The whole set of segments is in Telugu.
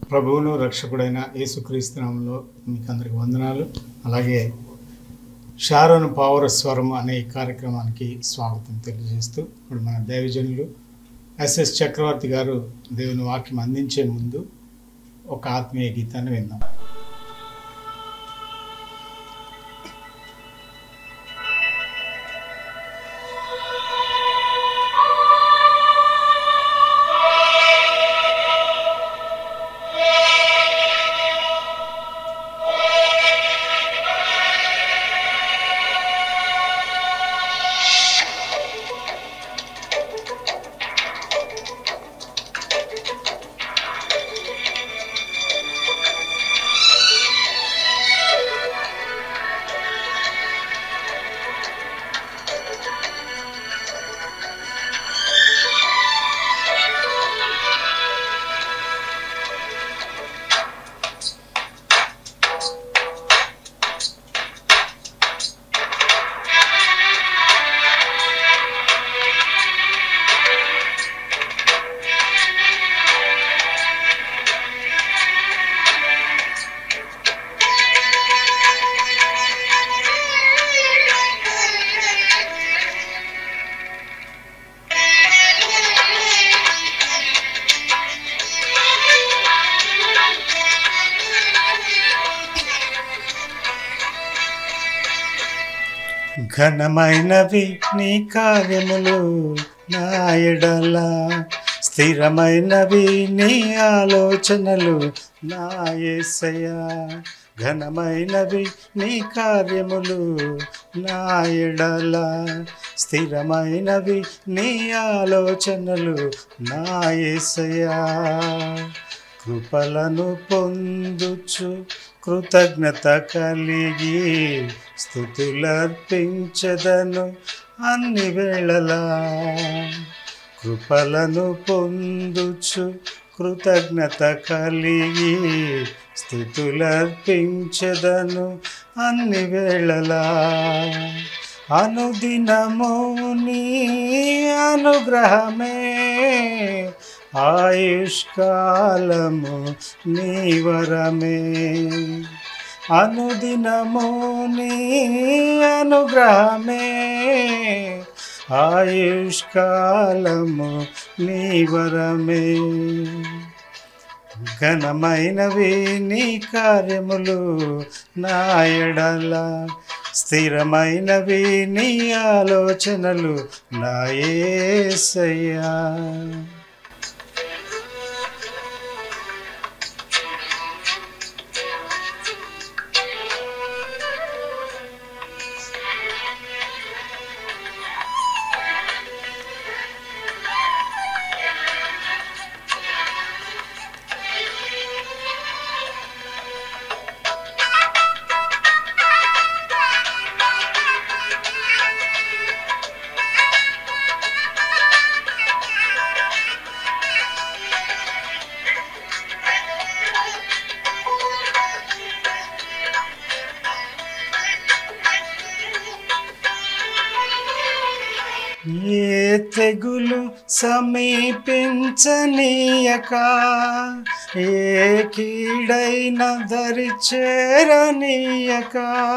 ప్రభువును రక్షకుడైన యేసుక్రీస్తు నామంలో మీకు అందరికి వందనాలు అలాగే షారోను పావర స్వరం అనే ఈ కార్యక్రమానికి స్వాగతం తెలియజేస్తూ ఇప్పుడు మన దైవజనులు ఎస్ఎస్ చక్రవర్తి గారు దేవుని వాక్యం అందించే ముందు ఒక ఆత్మీయ గీతాన్ని విందాం ఘనమైనవి నీ కార్యములు నా ఎడల స్థిరమైనవి నీ ఆలోచనలు నా యేసయ్యా ఘనమైనవి నీ కార్యములు నా ఎడల స్థిరమైనవి నీ ఆలోచనలు నా యేసయ్యా కృపలను పొందుచు కృతజ్ఞత కలిగి స్థుతులర్పించదను అన్ని వేళలా కృపలను పొందుచు కృతజ్ఞత కలిగి స్థుతులర్పించదను అన్ని వేళలా అనుదినము నీ అనుగ్రహమే ఆయుష్కాలము నీ వరమే అనుదినము నీ అనుగ్రహమే ఆయుష్కాలము నీ వరమే ఘనమైనవి నీ కార్యములు నా ఎడల స్థిరమైనవి నీ ఆలోచనలు నా యేసయ్యా ఏ తెగులు సమీపించనీయక ఏ కీడైన దరి చేరనీయక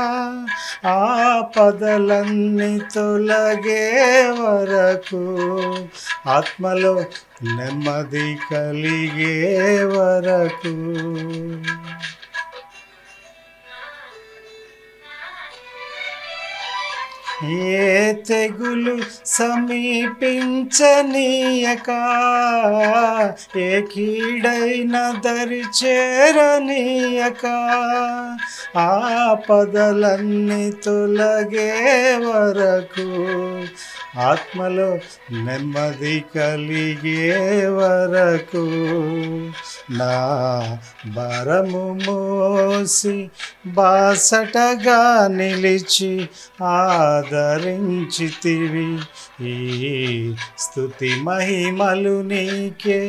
ఆపదలన్నీ తొలగే వరకు ఆత్మలో నెమ్మది కలిగే వరకు ఏ తెగులు సమీపించనీయక ఏ కీడైన దరి చేరనీయక ఆపదలన్నీ తొలగే వరకు ఆత్మలో నెమ్మది కలిగే వరకు నా భారము మోసి బాసటగా నిలిచి ఆదరించితివి ఈ స్థుతి మహిమలు నీకే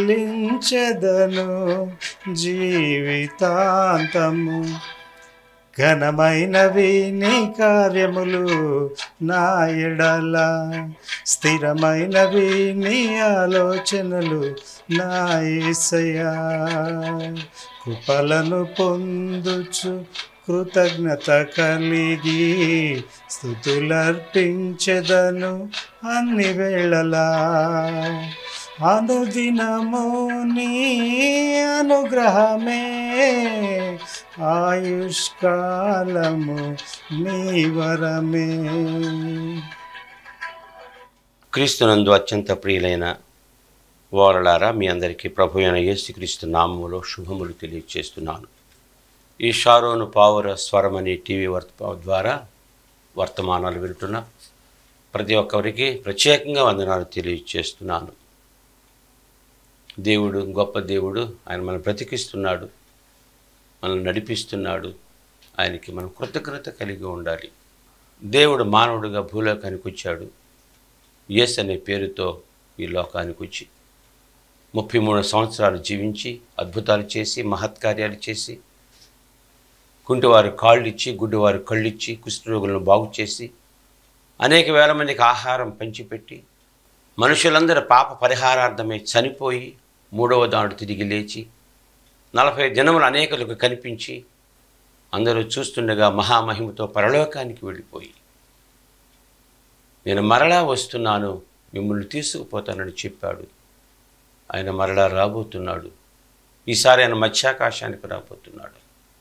చెల్లించెదను జీవితాంతము ఘనమైనవి నీ కార్యములు నా ఎడల స్థిరమైనవి నీ ఆలోచనలు నా ఏసయా కృపలను పొందుచు కృతజ్ఞత కలిగి స్థుతులర్పించెదను అన్ని వేళలా అనుదినము నీ అనుగ్రహమే ఆయుష్కాలము నీ వరమే క్రీస్తునందు అత్యంత ప్రియులైన వారలారా మీ అందరికీ ప్రభు అయిన యేసుక్రీస్తు నామములో శుభములు తెలియజేస్తున్నాను ఈ షారోను పావుర స్వరం అనే టీవీ వర్త ద్వారా వర్తమానాలు వింటున్న ప్రతి ఒక్కరికి ప్రత్యేకంగా వందనాలు తెలియజేస్తున్నాను దేవుడు గొప్ప దేవుడు ఆయన మనం బ్రతికిస్తున్నాడు మనల్ని నడిపిస్తున్నాడు ఆయనకి మనం కృతజ్ఞత కలిగి ఉండాలి దేవుడు మానవుడిగా భూలోకానికి వచ్చాడు యేస్ అనే పేరుతో ఈ లోకానికి వచ్చి ముప్పై మూడు సంవత్సరాలు జీవించి అద్భుతాలు చేసి మహత్కార్యాలు చేసి కుంటివారు కాళ్ళు ఇచ్చి గుడ్డివారు కళ్ళు ఇచ్చి కుష్ఠరోగులను బాగు చేసి అనేక వేల మందికి ఆహారం పంచిపెట్టి మనుషులందరూ పాప పరిహారార్థమై చనిపోయి మూడవ దాడు తిరిగి లేచి నలభై దినములు అనేకులకు కనిపించి అందరూ చూస్తుండగా మహామహిమతో పరలోకానికి వెళ్ళిపోయి నేను మరలా వస్తున్నాను మిమ్మల్ని తీసుకుపోతానని చెప్పాడు ఆయన మరలా రాబోతున్నాడు ఈసారి ఆయన మత్స్యాకాశానికి రాబోతున్నాడు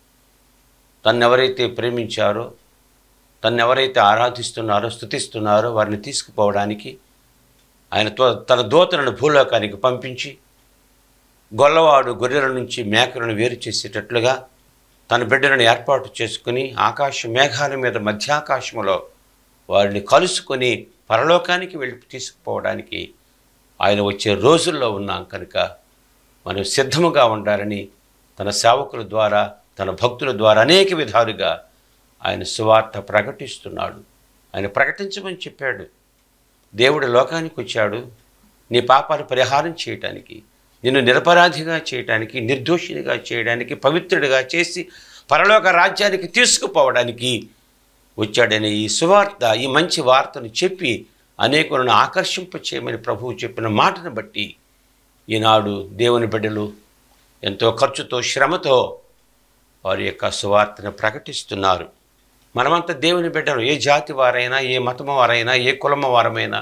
తన్నెవరైతే ప్రేమించారో తన్నెవరైతే ఆరాధిస్తున్నారో స్థుతిస్తున్నారో వారిని తీసుకుపోవడానికి ఆయన తో- తన దూతలను భూలోకానికి పంపించి గొల్లవాడు గొర్రెల నుంచి మేకలను వేరు చేసేటట్లుగా తన బిడ్డలను ఏర్పాటు చేసుకుని ఆకాశ మేఘాల మీద మధ్యాకాశములో వారిని కలుసుకొని పరలోకానికి వెళ్ళి తీసుకుపోవడానికి ఆయన వచ్చే రోజుల్లో ఉన్నాం కనుక మనం సిద్ధముగా ఉండాలని తన సేవకుల ద్వారా తన భక్తుల ద్వారా అనేక విధాలుగా ఆయన సువార్త ప్రకటిస్తున్నాడు ఆయన ప్రకటించమని చెప్పాడు దేవుడు లోకానికి వచ్చాడు నీ పాపాలు పరిహారం చేయటానికి నిన్ను నిరపరాధిగా చేయటానికి నిర్దోషినిగా చేయడానికి పవిత్రుడిగా చేసి పరలోక రాజ్యానికి తీసుకుపోవడానికి వచ్చాడనే ఈ సువార్త ఈ మంచి వార్తను చెప్పి అనేకులను ఆకర్షింప చేయమని ప్రభువు చెప్పిన మాటను బట్టి ఈనాడు దేవుని బిడ్డలు ఎంతో ఖర్చుతో శ్రమతో వారి యొక్క సువార్తను ప్రకటిస్తున్నారు మనమంతా దేవుని బిడ్డలు ఏ జాతి వారైనా ఏ మతము వారైనా ఏ కులమ వారమైనా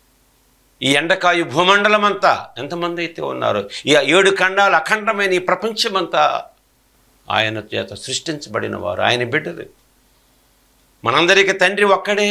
ఈ ఎండకాయు భూమండలం అంతా ఎంతమంది అయితే ఉన్నారో ఈ ఏడు ఖండాలు అఖండమైన ఈ ప్రపంచమంతా ఆయన చేత సృష్టించబడిన వారు ఆయన బిడ్డలు మనందరికీ తండ్రి ఒక్కడే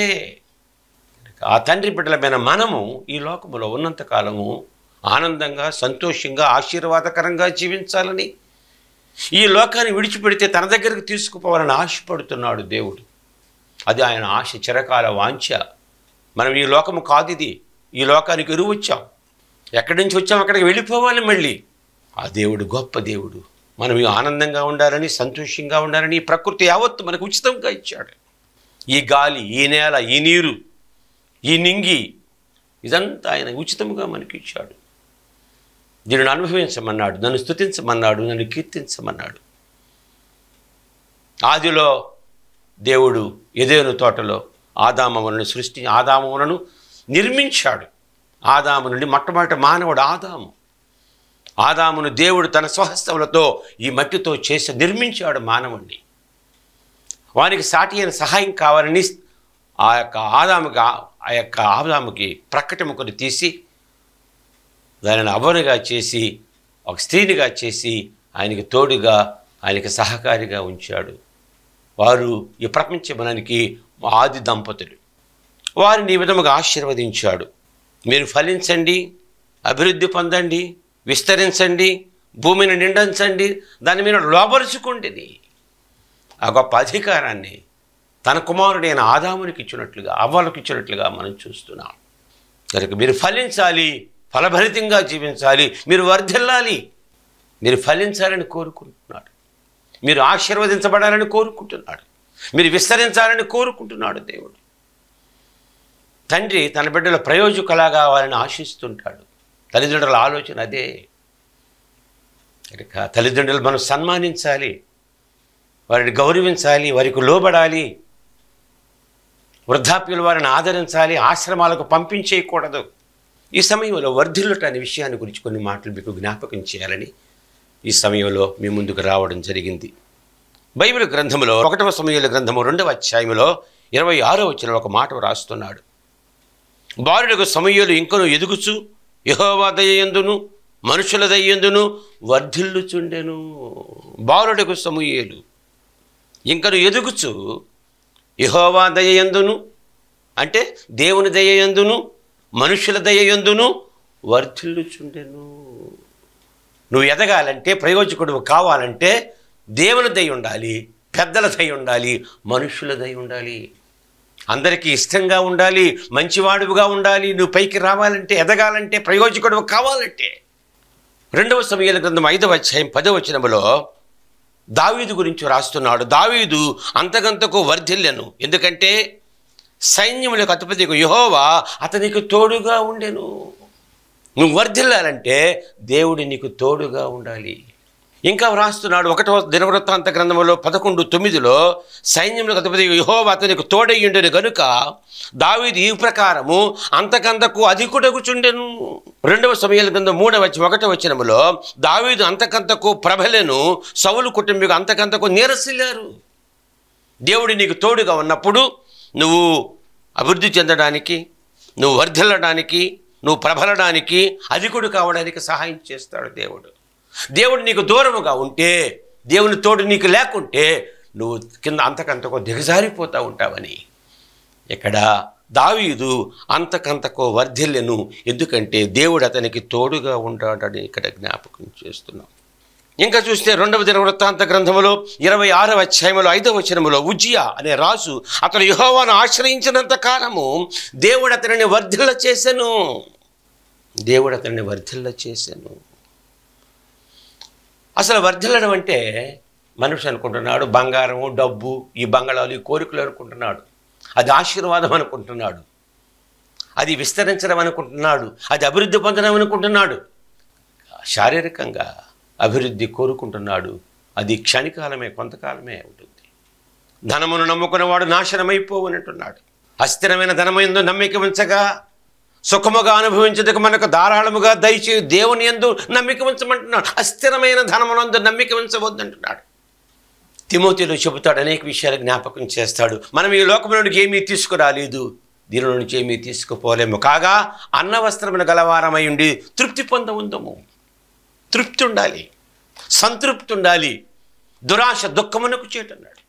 ఆ తండ్రి బిడ్డలమైన మనము ఈ లోకములో ఉన్నంతకాలము ఆనందంగా సంతోషంగా ఆశీర్వాదకరంగా జీవించాలని ఈ లోకాన్ని విడిచిపెడితే తన దగ్గరకు తీసుకుపోవాలని ఆశపడుతున్నాడు దేవుడు అది ఆయన ఆశ చిరకాల వాంఛ మనం ఈ లోకము కాదు ఇది ఈ లోకానికి ఎరువు వచ్చాం ఎక్కడి నుంచి వచ్చాం అక్కడికి వెళ్ళిపోవాలి మళ్ళీ ఆ దేవుడు గొప్ప దేవుడు మనం ఈ ఆనందంగా ఉండాలని సంతోషంగా ఉండాలని ఈ ప్రకృతి యావత్తు మనకు ఉచితంగా ఇచ్చాడు ఈ గాలి ఈ నేల ఈ నీరు ఈ నింగి ఇదంతా ఆయన ఉచితంగా మనకి ఇచ్చాడు దీనిని అనుభవించమన్నాడు నన్ను స్తుతించమన్నాడు నన్ను కీర్తించమన్నాడు ఆదిలో దేవుడు ఎదేను తోటలో ఆదామములను సృష్టి ఆదామములను నిర్మించాడు ఆదాము నుండి మొట్టమొదటి మానవుడు ఆదాము ఆదామును దేవుడు తన స్వహస్తములతో ఈ మట్టితో చేసి నిర్మించాడు మానవుణ్ణి వానికి సాటి అయిన సహాయం కావాలని ఆ యొక్క ఆదాముకి ఆ యొక్క ఆదాముకి ప్రక్కటముకొని తీసి దానిని అవనుగా చేసి ఒక స్త్రీనిగా చేసి ఆయనకి తోడుగా ఆయనకి సహకారిగా ఉంచాడు వారు ఈ ప్రపంచమనానికి ఆది దంపతులు వారిని ఈ విధముగా ఆశీర్వదించాడు మీరు ఫలించండి అభివృద్ధి పొందండి విస్తరించండి భూమిని నిండించండి దాని మీద లోపరుచుకోండి ఆ గొప్ప అధికారాన్ని తన కుమారుడైన ఆదామునికి ఇచ్చినట్లుగా అవ్వలకు ఇచ్చినట్లుగా మనం చూస్తున్నాం కనుక మీరు ఫలించాలి ఫలభరితంగా జీవించాలి మీరు వర్ధిల్లాలి మీరు ఫలించాలని కోరుకుంటున్నాడు మీరు ఆశీర్వదించబడాలని కోరుకుంటున్నాడు మీరు విస్తరించాలని కోరుకుంటున్నాడు దేవుడు తండ్రి తన బిడ్డల ప్రయోజకులా కావాలని ఆశిస్తుంటాడు తల్లిదండ్రుల ఆలోచన అదే కనుక తల్లిదండ్రులు మనం సన్మానించాలి వారిని గౌరవించాలి వారికి లోబడాలి వృద్ధాప్యులు వారిని ఆదరించాలి ఆశ్రమాలకు పంపించేయకూడదు ఈ సమయంలో వర్ధిల్లుట అనే విషయాన్ని గురించి కొన్ని మాటలు మీకు జ్ఞాపకం చేయాలని ఈ సమయంలో మీ ముందుకు రావడం జరిగింది బైబిల్ గ్రంథంలో ఒకటవ సమయాల గ్రంథము రెండవ అధ్యాయంలో ఇరవై ఆరో వచ్చిన ఒక మాట రాస్తున్నాడు బాలుడికి సమయాలు ఇంకను ఎదుగుచు యహోవా దయ్యందును మనుషుల దయ్యందును వర్ధిల్లుచుండెను బాలుడికు సమూయేలు ఇంకను ఎదుగుచు యహోవా దయయందును అంటే దేవుని దయయందును మనుషుల దయయందును వర్ధిల్లుచుండెను నువ్వు ఎదగాలంటే ప్రయోజకుడు కావాలంటే దేవుని దయ ఉండాలి పెద్దల దయ ఉండాలి మనుషుల దయ ఉండాలి అందరికీ ఇష్టంగా ఉండాలి మంచివాడుగా ఉండాలి నువ్వు పైకి రావాలంటే ఎదగాలంటే ప్రయోజకుడు కావాలంటే రెండవ సమయాల గ్రంథం ఐదవ అధ్యాయం పదవ వచనములో దావీదు గురించి రాస్తున్నాడు దావీదు అంతకంతకు వర్ధిల్లెను ఎందుకంటే సైన్యములకు అధిపతికి యహోవా అతనికి తోడుగా ఉండెను నువ్వు వర్ధిల్లాలంటే దేవుడు నీకు తోడుగా ఉండాలి ఇంకా వ్రాస్తున్నాడు ఒకటో దినవృత్తాంత గ్రంథంలో పదకొండు తొమ్మిదిలో సైన్యములకు అధిపతి యహోవా అతనికి తోడయ్యుండెను గనుక దావీదు ఈ ప్రకారము అంతకంతకు అధికుడగుచుండెను రెండవ సమయాల గ్రంథం మూడవ వచ్చి ఒకటో వచనములో దావీదు అంతకంతకు ప్రభలెను సౌలు కుటుంబీకు అంతకంతకు నీరసిల్లారు దేవుడు నీకు తోడుగా ఉన్నప్పుడు నువ్వు అభివృద్ధి చెందడానికి నువ్వు వర్ధిల్లడానికి నువ్వు ప్రబలడానికి అధికుడు కావడానికి సహాయం చేస్తాడు దేవుడు దేవుడు నీకు దూరముగా ఉంటే దేవుని తోడు నీకు లేకుంటే నువ్వు కింద అంతకంతకో దిగజారిపోతూ ఉంటావని ఇక్కడ దావీదు అంతకంతకో వర్ధిల్లెను ఎందుకంటే దేవుడు అతనికి తోడుగా ఉంటాడని ఇక్కడ జ్ఞాపకం చేస్తున్నాం ఇంకా చూస్తే రెండవ దిన వృత్తాంత గ్రంథములో ఇరవై ఆరవ అధ్యాయంలో ఐదవ వచనములో ఉజ్జియా అనే రాజు అతను యహోవాను ఆశ్రయించినంత కాలము దేవుడు అతనిని వర్ధిల్ల చేసెను దేవుడు అతనిని వర్ధిల్ల చేసెను అసలు వర్ధిల్లడం అంటే మనిషి అనుకుంటున్నాడు బంగారము డబ్బు ఈ బంగాళాలు ఈ కోరికలు అనుకుంటున్నాడు అది ఆశీర్వాదం అనుకుంటున్నాడు అది విస్తరించడం అనుకుంటున్నాడు అది అభివృద్ధి పొందడం అనుకుంటున్నాడు శారీరకంగా అభివృద్ధి కోరుకుంటున్నాడు అది క్షణికాలమే కొంతకాలమే ఉంటుంది ధనమును నమ్ముకున్నవాడు నాశనమైపోవనంటున్నాడు అస్థిరమైన ధనమైందో నమ్మిక ఉంచగా సుఖముగా అనుభవించదకు మనకు ధారాళముగా దయచే దేవుని ఎందు నమ్మిక ఉంచమంటున్నాడు అస్థిరమైన ధనమునందు నమ్మిక ఉంచవద్దంటున్నాడు తిమోతిలో చెబుతాడు అనేక విషయాలు జ్ఞాపకం చేస్తాడు మనం ఈ లోకములోనికి ఏమీ తీసుకురాలేదు దీనిలో నుంచి ఏమీ తీసుకుపోలేము కాగా అన్న వస్త్రమును గలవారమై ఉండి తృప్తి పొందవుందము తృప్తి ఉండాలి సంతృప్తి ఉండాలి దురాశ దుఃఖమునకు చేటన్నాడు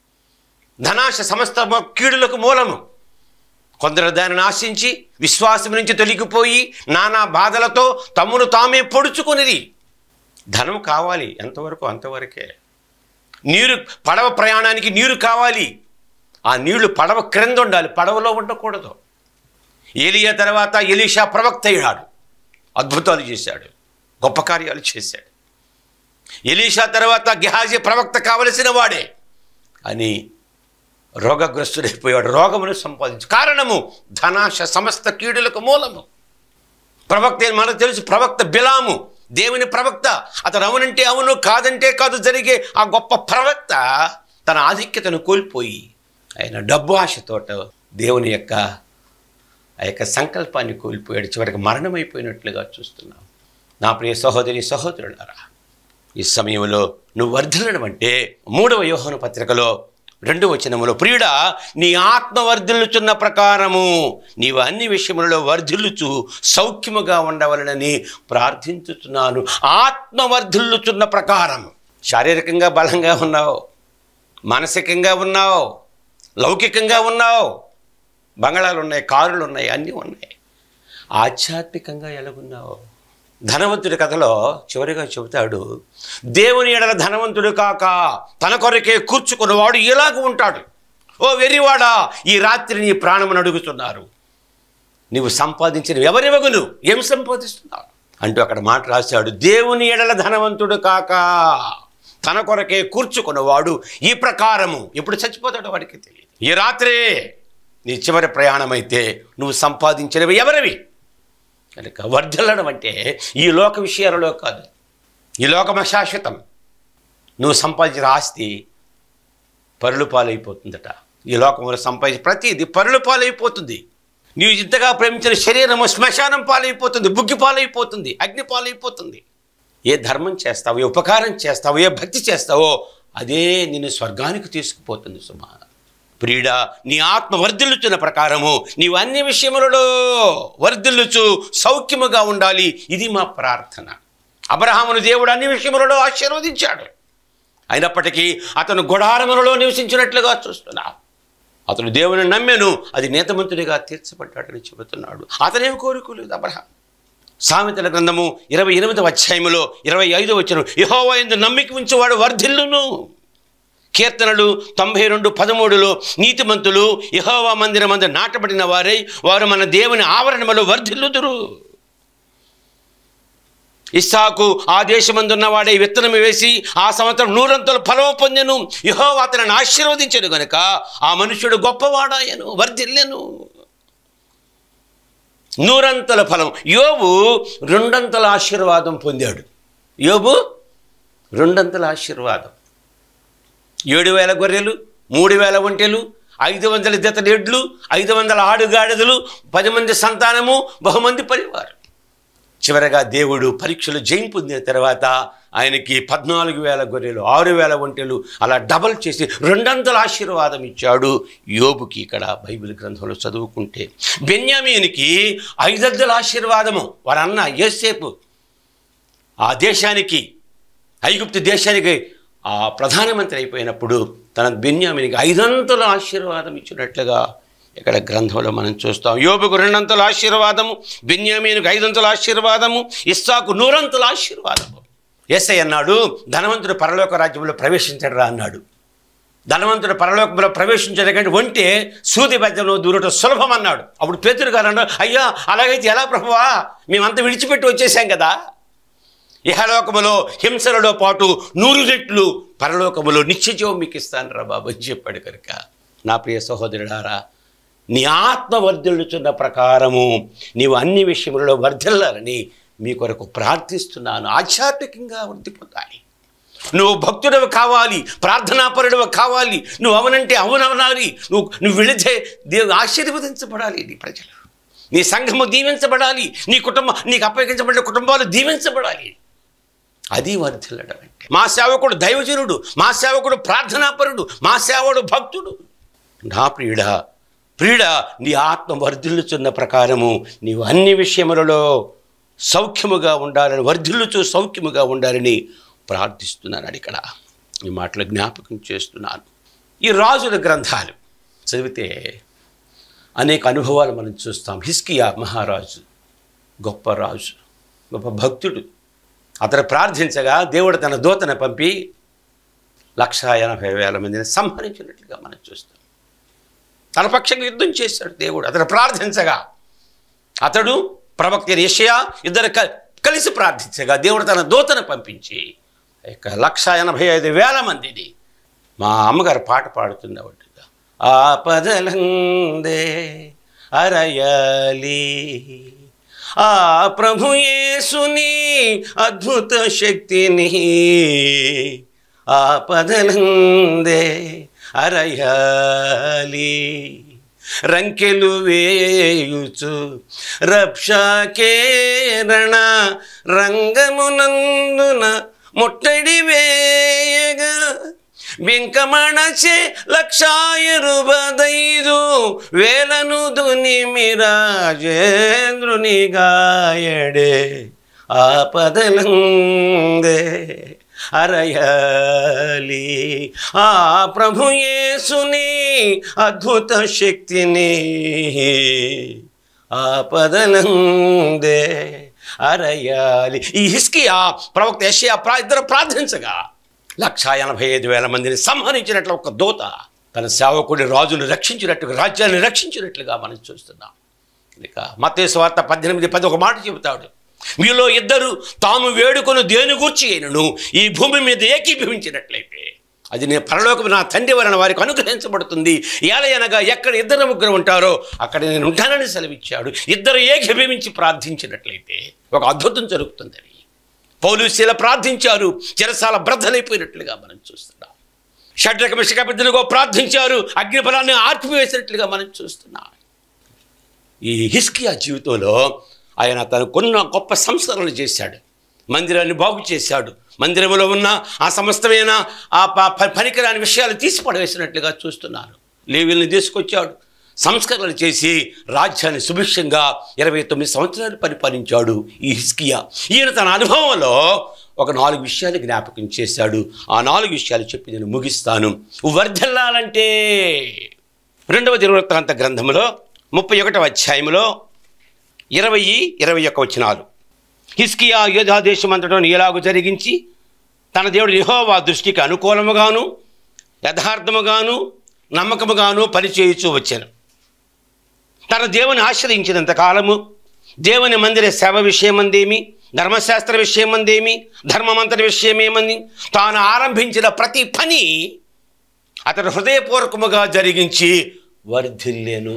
ధనాశ సమస్త కీడులకు మూలము కొందరు దానిని ఆశించి విశ్వాసం నుంచి తొలగిపోయి నానా బాధలతో తమ్మును తామే పొడుచుకొనిది ధనం కావాలి ఎంతవరకు అంతవరకే నీరు పడవ ప్రయాణానికి నీరు కావాలి ఆ నీళ్లు పడవ క్రింద ఉండాలి పడవలో ఉండకూడదు ఏలియా తర్వాత ఎలీషా ప్రవక్త అయ్యాడు అద్భుతాలు చేశాడు గొప్ప కార్యాలు చేశాడు ఎలీషా తర్వాత గెహాజీ ప్రవక్త కావలసిన వాడే అని రోగగ్రస్తుడైపోయాడు రోగమును సంపాదించు కారణము ధనాశ సమస్త కీడులకు మూలము ప్రవక్త అని మనకు తెలుసు ప్రవక్త బిలాము దేవుని ప్రవక్త అతను అవునంటే అవును కాదంటే కాదు జరిగే ఆ గొప్ప ప్రవక్త తన ఆధిక్యతను కోల్పోయి ఆయన డబ్బు ఆశతోట దేవుని యొక్క ఆ యొక్క సంకల్పాన్ని కోల్పోయాడు చివరికి మరణమైపోయినట్లుగా చూస్తున్నాం నా ప్రియ సహోదరి సహోదరులారా ఈ సమయంలో నువ్వు వర్ధిల్లడం అంటే మూడవ యోహన పత్రికలో రెండు వచనములో ప్రియుడా నీ ఆత్మ వర్ధిల్లుచున్న ప్రకారము నీవు అన్ని విషయములలో వర్ధిల్లుచు సౌఖ్యముగా ఉండవలనని ప్రార్థించుతున్నాను ఆత్మ వర్ధిల్లుచున్న ప్రకారం శారీరకంగా బలంగా ఉన్నావు మానసికంగా ఉన్నావు లౌకికంగా ఉన్నావు బంగళాలు ఉన్నాయి కారులు ఉన్నాయి అన్నీ ఉన్నాయి ఆధ్యాత్మికంగా ఎలాగున్నావు ధనవంతుడి కథలో చివరిగా చెబుతాడు దేవుని ఎడల ధనవంతుడు కాక తన కొరకే కూర్చుకున్నవాడు ఇలాగ ఉంటాడు ఓ వెర్రివాడా ఈ రాత్రి నీ ప్రాణమును అడుగుతున్నారు నీవు సంపాదించిన ఎవరివగును ఏం సంపాదిస్తున్నావు అంటూ అక్కడ మాట రాశాడు దేవుని ఎడల ధనవంతుడు కాక తన కొరకే కూర్చుకున్నవాడు ఈ ప్రకారము ఎప్పుడు చచ్చిపోతాడో వాడికి తెలియదు ఈ రాత్రే నీ చివరి ప్రయాణమైతే నువ్వు సంపాదించినవి ఎవరివి కనుక వర్ధిల్లడం అంటే ఈ లోక విషయాలలో కాదు ఈ లోకమ శాశ్వతం నువ్వు సంపాదించిన ఆస్తి పరులు పాలైపోతుందట ఈ లోకంలో సంపాదించి ప్రతిది పరులు పాలైపోతుంది నీవు ఇంతగా ప్రేమించిన శరీరము శ్మశానం పాలైపోతుంది బుగ్గి పాలైపోతుంది అగ్ని పాలైపోతుంది ఏ ధర్మం చేస్తావో ఏ ఉపకారం చేస్తావో ఏ భక్తి చేస్తావో అదే నిన్ను స్వర్గానికి తీసుకుపోతుంది సుమా ప్రియుడా నీ ఆత్మ వర్ధిల్లుచున్న ప్రకారము నీవు అన్ని విషయములలో వర్ధిల్లుచు సౌఖ్యముగా ఉండాలి ఇది మా ప్రార్థన అబ్రహామును దేవుడు అన్ని విషయములలో ఆశీర్వదించాడు అయినప్పటికీ అతను గుడారములలో నివసించినట్లుగా చూస్తున్నా అతను దేవుని నమ్మెను అది నేతమంతుడిగా తీర్చబడ్డాడని చెబుతున్నాడు అతనేం కోరుకోలేదు అబ్రహాం సామెతల గ్రంథము ఇరవై ఎనిమిదవ అధ్యాయములో ఇరవై ఐదో వచ్చిన యహోవా ఎందు నమ్మిక ఉంచేవాడు వర్ధిల్లును కీర్తనలు తొంభై రెండు పదమూడులో నీతిమంతులు యహోవా మందిరం మంది నాటబడిన వారై వారు మన దేవుని ఆవరణములో వర్ధిల్లుదురు ఇస్సాకు ఆ దేశమందున్న వాడే విత్తనం వేసి ఆ సంవత్సరం నూరంతలు ఫలము పొందెను యహో అతనిని ఆశీర్వదించను గనుక ఆ మనుష్యుడు గొప్పవాడాయను వర్ధిల్లెను నూరంతల ఫలం యోబు రెండంతల ఆశీర్వాదం పొందాడు యోబు రెండంతల ఆశీర్వాదం ఏడు వేల గొర్రెలు మూడు వేల ఒంటెలు ఐదు వందల జతల ఎడ్లు ఐదు వందల ఆడుగాడిదలు పది మంది సంతానము బహుమంది పరివారం చివరగా దేవుడు పరీక్షలు జయం పొందిన తర్వాత ఆయనకి పద్నాలుగు వేల గొర్రెలు ఆరు వేల ఒంటెలు అలా డబల్ చేసి రెండంతల ఆశీర్వాదం ఇచ్చాడు యోబుకి ఇక్కడ బైబిల్ గ్రంథంలో చదువుకుంటే బెన్యామీనికి ఐదద్దల ఆశీర్వాదము వారన్న యేసేపు ఆ దేశానికి ఐగుప్తు దేశానికి ఆ ప్రధానమంత్రి అయిపోయినప్పుడు తన బెన్యామినికి ఐదంతల ఆశీర్వాదం ఇచ్చినట్లుగా ఇక్కడ గ్రంథంలో మనం చూస్తాం యోబుకు రెండంతల ఆశీర్వాదము బెన్యామీనుకు ఐదంతల ఆశీర్వాదము ఇస్సాకు నూరంతల ఆశీర్వాదము ఎస్ఐ అన్నాడు ధనవంతుడు పరలోక రాజ్యంలో ప్రవేశించడరా అన్నాడు ధనవంతుడు పరలోకంలో ప్రవేశించడం కంటే ఒంటే సూది బద్దలో దూరటం సులభం అన్నాడు అప్పుడు పేతురు గారు అన్నాడు అయ్యా అలాగైతే ఎలా ప్రభువా మేమంతా విడిచిపెట్టి వచ్చేసాం కదా ఇహలోకములో హింసలలో పాటు నూరు రెట్లు పరలోకములో నిత్యజీవం మీకు ఇస్తాను రా బాబు అని చెప్పాడు కనుక నా ప్రియ సహోదరుడారా నీ ఆత్మ వర్ధిల్లుచున్న ప్రకారము నీవు అన్ని విషయములలో వర్ధిల్లాలని మీ కొరకు ప్రార్థిస్తున్నాను ఆధ్యాత్మికంగా వృద్ధి పొందాలి నువ్వు భక్తుడవి కావాలి ప్రార్థనాపరుడవి కావాలి నువ్వు అవనంటే అవునవనాలి నువ్వు నువ్వు వెళితే దేవుడు ఆశీర్వదించబడాలి నీ ప్రజలు నీ సంఘము దీవించబడాలి నీ కుటుంబం నీకు అప్పగించబడిన కుటుంబాలు దీవించబడాలి అది వర్ధిల్లడం అంటే మా సేవకుడు దైవజనుడు మా సేవకుడు ప్రార్థనాపరుడు మా సేవకుడు భక్తుడు నా ప్రియుడా ప్రియుడా నీ ఆత్మ వర్ధిల్లుచున్న ప్రకారము నీవు అన్ని విషయములలో సౌఖ్యముగా ఉండాలని వర్ధిల్లుచు సౌఖ్యముగా ఉండాలని ప్రార్థిస్తున్నాను ఇక్కడ ఈ మాటలు జ్ఞాపకం చేస్తున్నాను ఈ రాజుల గ్రంథాలు చదివితే అనేక అనుభవాలు మనం చూస్తాం హిస్కియా మహారాజు గొప్ప రాజు గొప్ప భక్తుడు అతను ప్రార్థించగా దేవుడు తన దూతను పంపి లక్ష ఎనభై వేల మందిని సంహరించినట్లుగా మనం చూస్తాం తన పక్షంగా యుద్ధం చేశాడు దేవుడు అతను ప్రార్థించగా అతడు ప్రవక్త యెషయా ఇద్దరు క- కలిసి ప్రార్థించగా దేవుడు తన దూతను పంపించి ఇక లక్ష ఎనభై ఐదు వేల మందిని మా అమ్మగారు పాట పాడుతుంది ఒకటిగా ఆపదలందే అరయాలి ఆ ప్రభు యేసుని అద్భుత శక్తిని ఆపదలందే అరయాలి రంకెలు వేయుచు రక్షకేరణ రంగమునందున ముట్టడి వేయగా బింకమణచే లక్షాయిరుబదైదు వేలను దుని మిరాజేంద్రుని గాయడే ఆపదలందే అరయాలి ఆ ప్రభు యేసుని అద్భుత శక్తిని ఆపదలందే అరయాలి ఈ హిస్కియా ప్రవక్త యెషయా ప్రా ఇద్దరు ప్రార్థించగా లక్ష ఎనభై ఐదు వేల మందిని సంహరించినట్లు ఒక దూత తన సేవకుడి రాజును రక్షించినట్టుగా రాజ్యాన్ని రక్షించినట్లుగా మనం చూస్తున్నాం ఇక మత్తయి వార్త పద్దెనిమిది పది ఒక మాట చెబుతాడు మీలో ఇద్దరు తాము వేడుకొని దేని గూర్చి అయినను ఈ భూమి మీద ఏకీభవించినట్లయితే అది నేను పరలోకం నా తండ్రి వలన వారికి అనుగ్రహించబడుతుంది ఏలయనగా ఎక్కడ ఇద్దరు ముగ్గురు ఉంటారో అక్కడ నేను ఉంటానని సెలవిచ్చాడు ఇద్దరు ఏకీభవించి ప్రార్థించినట్లయితే ఒక అద్భుతం జరుగుతుందని పౌలుశీల ప్రార్థించారు చెరసాల బ్రద్దలైపోయినట్లుగా మనం చూస్తున్నాం షడ్రక మిషకబిద్దలుగా ప్రార్థించారు అగ్నిఫలాన్ని ఆర్పివేసినట్లుగా మనం చూస్తున్నాం ఈ హిస్కియా జీవితంలో ఆయన తనకున్న గొప్ప సంస్కరణలు చేశాడు మందిరాన్ని బాగు చేశాడు మందిరంలో ఉన్న ఆ సమస్తమైన ఆ ప- ప- పనికిరాని విషయాలు తీసి పడవేసినట్లుగా చూస్తున్నారు లేవీల్ని తీసుకొచ్చాడు సంస్కరణలు చేసి రాజ్యాన్ని సుభిక్షంగా ఇరవై తొమ్మిది సంవత్సరాలు పరిపాలించాడు ఈ హిస్కియా ఈయన తన అనుభవంలో ఒక నాలుగు విషయాలు జ్ఞాపకం చేశాడు ఆ నాలుగు విషయాలు చెప్పి నేను ముగిస్తాను వర్ధిల్లాలంటే రెండవ దినవృత్తాంత గ్రంథంలో ముప్పై ఒకటవ అధ్యాయంలో ఇరవై ఇరవై ఒక్క వచనాలు హిస్కియా యోధా దేశమంతటా ఎలాగూ జరిగించి తన దేవుడు యెహోవా దృష్టికి అనుకూలముగాను యథార్థముగాను నమ్మకముగాను పనిచేయచ్చు వచ్చాను తన దేవుని ఆశ్రయించినంత కాలము దేవుని మందిర సేవ విషయమందేమి ధర్మశాస్త్ర విషయమందేమి ధర్మమంతర విషయమేమని తాను ఆరంభించిన ప్రతి పని అతడు హృదయపూర్వకముగా జరిగించి వర్ధిల్లేను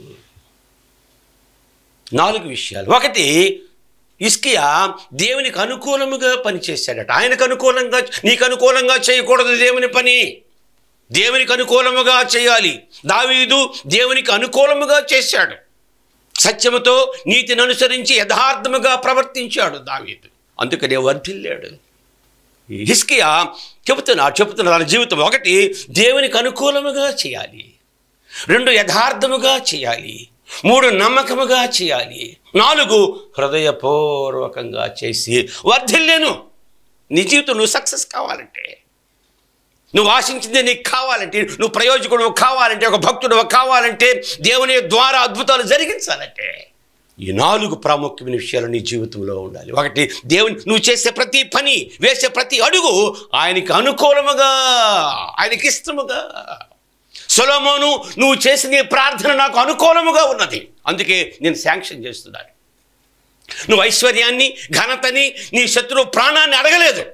నాలుగు విషయాలు ఒకటి ఇస్కియా దేవునికి అనుకూలముగా పనిచేశాడట ఆయనకు అనుకూలంగా నీకు అనుకూలంగా చేయకూడదు దేవుని పని దేవునికి అనుకూలముగా చేయాలి దావీదు దేవునికి అనుకూలముగా చేశాడు సత్యముతో నీతిని అనుసరించి యథార్థముగా ప్రవర్తించాడు దావీదు అందుకనే వర్ధిల్లాడు ఈ హిస్కియా చెబుతున్నా చెబుతున్నా తన జీవితం ఒకటి దేవునికి అనుకూలముగా చేయాలి రెండు యథార్థముగా చేయాలి మూడు నమ్మకముగా చేయాలి నాలుగు హృదయపూర్వకంగా చేసి వర్ధిల్లేను నీ జీవితం నువ్వు సక్సెస్ కావాలంటే నువ్వు ఆశించింది నీకు కావాలంటే నువ్వు ప్రయోజకుడు కావాలంటే ఒక భక్తుడు కావాలంటే దేవుని ద్వారా అద్భుతాలు జరిగించాలంటే ఈ నాలుగు ప్రాముఖ్యమైన విషయాలు నీ జీవితంలో ఉండాలి ఒకటి దేవుని నువ్వు చేసే ప్రతి పని వేసే ప్రతి అడుగు ఆయనకి అనుకూలముగా ఆయనకి ఇష్టముగా సొలోమోను నువ్వు చేసిన ఈ ప్రార్థన నాకు అనుకూలముగా ఉన్నది అందుకే నేను శాంక్షన్ చేస్తున్నాను నువ్వు ఐశ్వర్యాన్ని ఘనతని నీ శత్రువు ప్రాణాన్ని అడగలేదు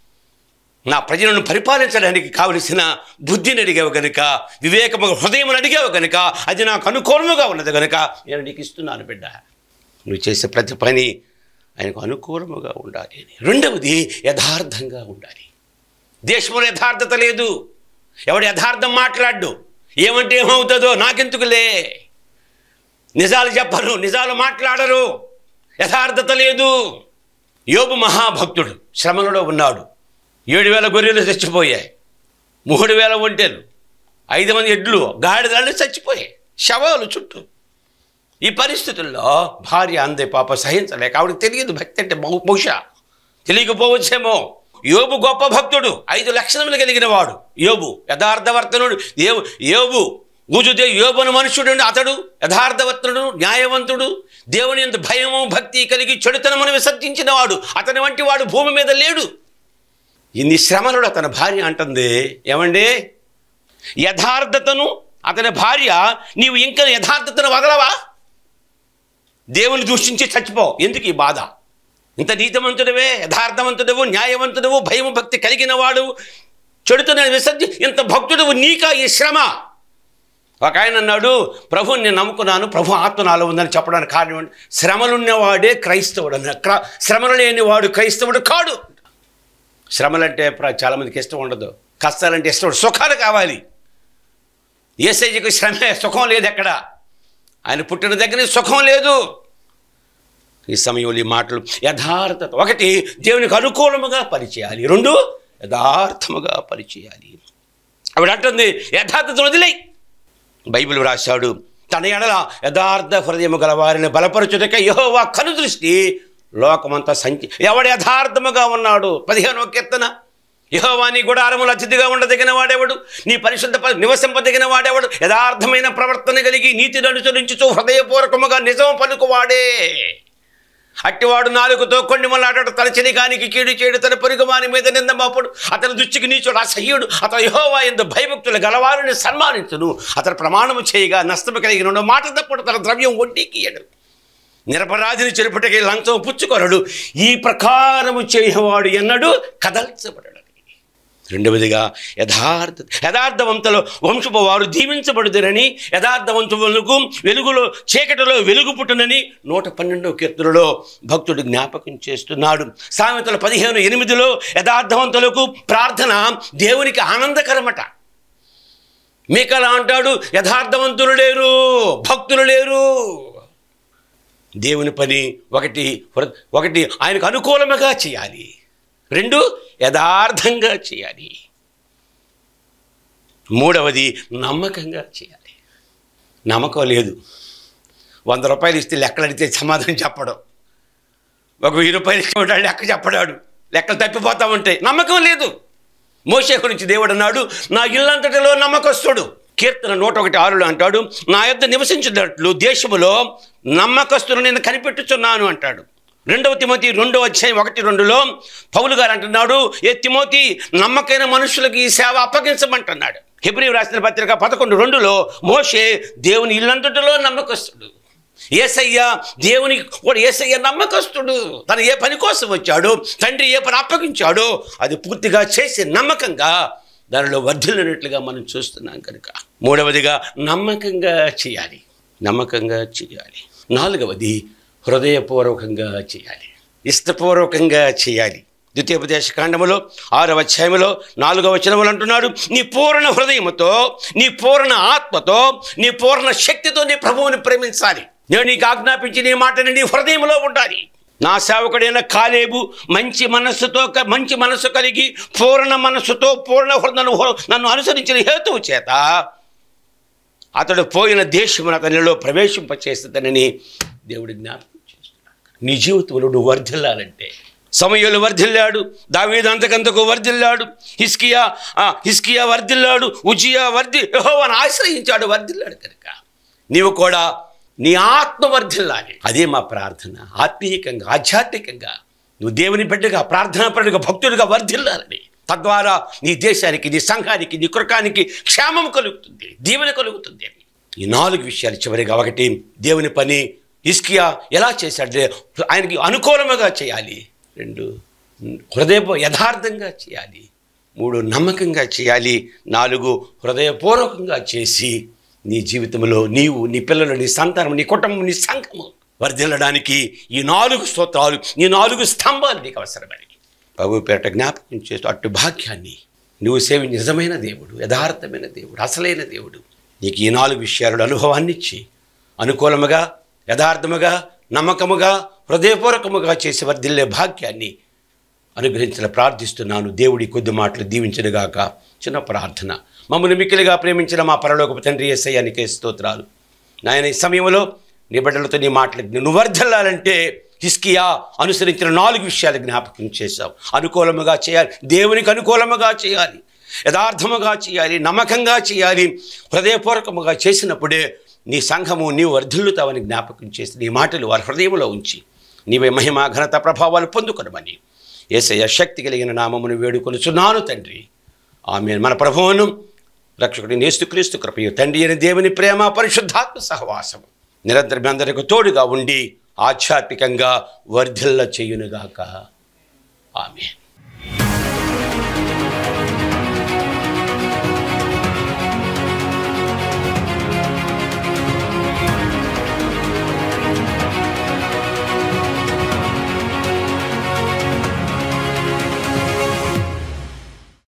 నా ప్రజలను పరిపాలించడానికి కావలసిన బుద్ధిని అడిగావు కనుక వివేకము హృదయమును అడిగావు కనుక అది నాకు అనుకూలముగా ఉన్నది కనుక నేను నీకు ఇస్తున్నాను బిడ్డ నువ్వు చేసే ప్రతి పని ఆయనకు అనుకూలముగా ఉండాలి అని రెండవది యథార్థంగా ఉండాలి దేశంలో యథార్థత లేదు ఎవడు యథార్థం మాట్లాడు ఏమంటే ఏమవుతుందో నాకెందుకులే నిజాలు చెప్పరు నిజాలు మాట్లాడరు యథార్థత లేదు యోబు మహాభక్తుడు శ్రమలలో ఉన్నాడు ఏడు వేల గొర్రెలు చచ్చిపోయాయి మూడు వేల ఒంటెలు ఐదు మంది ఎడ్లు గాడిదలు చచ్చిపోయాయి శవాలు చుట్టూ ఈ పరిస్థితుల్లో భార్య అందే పాప సహించలేక ఆవిడకి తెలియదు భక్తి అంటే బహు బహుశా తెలియకపోవచ్చేమో యోబు గొప్ప భక్తుడు ఐదు లక్షణములు కలిగిన వాడు యోబు యథార్థవర్తనుడు ఏవు యోబు ఊజుదే యోబును మనుషుడు అతడు యథార్థవర్తనుడు న్యాయవంతుడు దేవుని ఎంత భయము భక్తి కలిగి చెడుతనమును విసర్జించిన వాడు అతని వంటి వాడు భూమి మీద లేడు ఇన్ని శ్రమలు అతని భార్య అంటుంది ఏమండి యథార్థతను అతని భార్య నీవు ఇంకా యథార్థతను వదలవా దేవుని దూషించి చచ్చిపో ఎందుకు ఈ బాధ ఇంత నీతిమంతుడవే యథార్థవంతుడవు న్యాయవంతుడవు భయము భక్తి కలిగిన వాడు చెడుతున్న విసర్జి ఇంత భక్తుడవు నీకా ఈ శ్రమ ఒక ఆయన అన్నాడు ప్రభు నేను నమ్ముకున్నాను ప్రభు ఆత్మ నాలో ఉందని చెప్పడానికి కారణం ఏంటి? శ్రమలున్నవాడే క్రైస్తవుడు అన్నాడు క్ర- శ్రమలు లేనివాడు క్రైస్తవుడు కాడు శ్రమలంటే ప్ర- చాలామందికి ఇష్టం ఉండదు కష్టాలంటే ఇష్టం ఉండదు. సుఖాలు కావాలి ఏసైజీకి శ్రమే సుఖం లేదు ఎక్కడ ఆయన పుట్టిన దగ్గర సుఖం లేదు ఈ సమయంలో ఈ మాటలు యథార్థత ఒకటి దేవునికి అనుకూలముగా పరిచేయాలి రెండు యథార్థముగా పరిచేయాలి ఆవిడ అంటుంది యథార్థతను వదిలేయి బైబిల్ రాశాడు తన ఎడల యథార్థ హృదయము గల వారిని బలపరచుటక యెహోవా కను దృష్టి లోకమంతా సంచి ఎవడు యథార్థముగా ఉన్నాడు పదిహేనవ కీర్తన యెహోవా నీ గుడారములు అతిథిగా ఉండదగిన వాడెవడు నీ పరిశుద్ధ ప- నివసింపదగిన వాడెవడు యథార్థమైన ప్రవర్తన కలిగి నీతిని అనుసరించుచు హృదయపూర్వకముగా నిజం పలుకువాడే అట్టివాడు నాలుగుతో కొన్ని మళ్ళాడు తన చెలికానికి కీడు చేయడు తన పొరుగుమాని మీద నిందమాపుడు అతని దృష్టికి నీచుడు అసహ్యుడు అతను యహోవా ఎందు భయభక్తులు గలవారిని సన్మానించును అతను ప్రమాణము చేయగా నష్టము కలిగిన మాట తప్పుడు తన ద్రవ్యం వడ్డీకి ఇయ్యడు నిరపరాధిని చెరుపుటకి లంచం పుచ్చుకొనడు ఈ ప్రకారము చేయవాడు ఎన్నడు కదల్చబడడు రెండవదిగా యథార్థ యథార్థవంతులు వంశపు వారు దీవించబడుదురని యథార్థవంతులకు వెలుగులో చీకటిలో వెలుగు పుట్టునని నూట పన్నెండవ కీర్తనలో భక్తుడు జ్ఞాపకం చేస్తున్నాడు సామెతల పదిహేను ఎనిమిదిలో యథార్థవంతులకు ప్రార్థన దేవునికి ఆనందకరమట మీకలా అంటాడు యథార్థవంతులు లేరు భక్తులు లేరు దేవుని పని ఒకటి హృ- ఒకటి ఆయనకు అనుకూలముగా చేయాలి రెండు యథార్థంగా చేయాలి మూడవది నమ్మకంగా చేయాలి నమ్మకం లేదు వంద రూపాయలు ఇస్తే లెక్కలు అడిగితే సమాధానం చెప్పడం ఒక వెయ్యి రూపాయలు ఇచ్చేవాడు లెక్క చెప్పడాడు లెక్కలు తప్పిపోతా ఉంటాయి నమ్మకం లేదు మోషే గురించి దేవుడు అన్నాడు నా ఇల్లంతటిలో నమ్మకస్తుడు కీర్తన నూట ఒకటి ఆరులో అంటాడు నా యొద్ద నివసించినట్లు దేశములో నమ్మకస్తులు నేను కనిపెట్టుచున్నాను అంటాడు రెండవ తిమోతి రెండవ అధ్యాయం ఒకటి రెండులో పౌలు గారు అంటున్నాడు ఏ తిమోతి నమ్మకైన మనుషులకి ఈ సేవ అప్పగించమంటున్నాడు హెబ్రి రాసిన పత్రిక పదకొండు రెండులో మోషే దేవుని ఇల్లంతటిలో నమ్మకస్తుడు ఏసయ్య దేవుని కూడా ఏసయ్య నమ్మకస్తుడు తను ఏ పని కోసం వచ్చాడు తండ్రి ఏ పని అప్పగించాడో అది పూర్తిగా చేసి నమ్మకంగా దానిలో వర్ధిల్లినట్లుగా మనం చూస్తున్నాం కనుక మూడవదిగా నమ్మకంగా చేయాలి నమ్మకంగా చేయాలి నాలుగవది హృదయపూర్వకంగా చేయాలి ఇష్టపూర్వకంగా చేయాలి ద్వితీయోపదేశ కాండములో ఆరవ అధ్యాయములో నాలుగవ వచనములు అంటున్నాడు నీ పూర్ణ హృదయముతో నీ పూర్ణ ఆత్మతో నీ పూర్ణ శక్తితో నీ ప్రభువుని ప్రేమించాలి నేను నీకు ఆజ్ఞాపించి నీ మాటని నీ హృదయంలో ఉండాలి నా సేవకుడైన కాలేబు మంచి మనస్సుతో క- మంచి మనస్సు కలిగి పూర్ణ మనస్సుతో పూర్ణ హృదయను నన్ను అనుసరించిన హేతువు చేత అతడు పోయిన దేశమును అతనిలో ప్రవేశింపచేస్తుందని దేవుడు జ్ఞాపకం చేస్తున్నాడు నీ జీవితంలో నువ్వు వర్ధిల్లాలంటే సమయంలో వర్ధిల్లాడు దావీదు అంతకంతకు వర్ధిల్లాడు హిస్కియా ఆ, హిస్కియా వర్ధిల్లాడు ఉజియా వర్ధి యెహోవాను ఆశ్రయించాడు వర్ధిల్లాడు కనుక నీవు కూడా నీ ఆత్మ వర్ధిల్లాలి అదే మా ప్రార్థన ఆత్మీయంగా ఆధ్యాత్మికంగా నువ్వు దేవుని బిడ్డగా ప్రార్థనాపరుడిగా భక్తుడిగా వర్ధిల్లాలని తద్వారా నీ దేశానికి నీ సంఘానికి నీ కృకానికి క్షేమం కలుగుతుంది దీవెన కలుగుతుంది అని ఈ నాలుగు విషయాలు చివరిగా ఒకటి దేవుని పని ఇస్కియా ఎలా చేశాడంటే ఆయనకి అనుకూలముగా చేయాలి రెండు హృదయ యథార్థంగా చేయాలి మూడు నమ్మకంగా చేయాలి నాలుగు హృదయపూర్వకంగా చేసి నీ జీవితంలో నీవు నీ పిల్లలు నీ సంతానం నీ కుటుంబం నీ సంఘము వర్ధిల్లడానికి ఈ నాలుగు స్తోత్రాలు ఈ నాలుగు స్తంభాలు నీకు అవసరమని ప్రభు పేరట జ్ఞాపకం చేస్తూ అట్టు భాగ్యాన్ని నువ్వు సేవి నిజమైన దేవుడు యథార్థమైన దేవుడు అసలైన దేవుడు నీకు ఈ నాలుగు విషయాలు అనుభవాన్ని ఇచ్చి అనుకూలముగా యథార్థముగా నమ్మకముగా హృదయపూర్వకముగా చేసి వర్ధిల్లే భాగ్యాన్ని అనుగ్రహించిన ప్రార్థిస్తున్నాను దేవుడి కొద్ది మాటలు దీవించడుగాక చిన్న ప్రార్థన మమ్మల్ని మిక్కిలిగా ప్రేమించిన మా పరలోకపు తండ్రి ఎస్ఐయానికే స్తోత్రాలు నాయన ఈ సమయంలో నీ బిడ్డలతో నీ మాటలు నువ్వు వర్ధిల్లాలంటే హిస్కియా అనుసరించిన నాలుగు విషయాలు జ్ఞాపకం చేశావు అనుకూలముగా చేయాలి దేవునికి అనుకూలముగా చేయాలి యథార్థముగా చేయాలి నమ్మకంగా చేయాలి హృదయపూర్వకముగా చేసినప్పుడే నీ సంఘము నీవు వర్ధిల్లుతావని జ్ఞాపకం చేసి నీ మాటలు వారి హృదయంలో ఉంచి నీవే మహిమ ఘనత ప్రభావాలు పొందుకొనమని ఏసయ్య శక్తి కలిగిన నామమును వేడుకొనుచున్నాను తండ్రి ఆమె మన ప్రభువును రక్షకుడి నేస్తుక్రీస్తు కృపయు తండ్రి అని దేవుని ప్రేమ పరిశుద్ధాత్మ సహవాసము నిరంతరం మీ అందరికి తోడుగా ఉండి ఆధ్యాత్మికంగా వర్ధిల్ల చేయునుగాక ఆమె